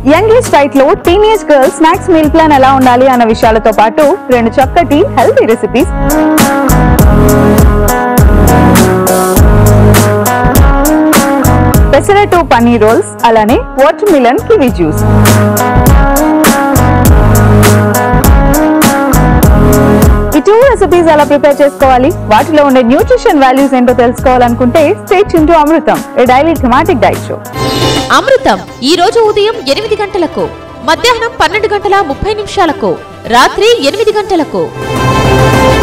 youngest diet లో teenage girls snacks meal plan ఎలా ఉండాలి అన్న విషయాలతో పాటు రెండు చక్కటి healthy recipes pesarattu paneer rolls అలానే వాటర్ మిలన్ కివీ జ్యూస్ ఈ టూ రెసిపీస్ ఎలా ప్రిపేర్ చేసుకోవాలి వాటిలో ఉండే న్యూట్రిషన్ వాల్యూస్ ఏంటో తెలుసుకోవాలనుకుంటే స్టేట్ టు Amrutham a daily thematic diet show Amrutham ఈ రోజు ఉదయం ఎనిమిది గంటలకు మధ్యాహ్నం పన్నెండు గంటల ముప్పై నిమిషాలకు రాత్రి ఎనిమిది గంటలకు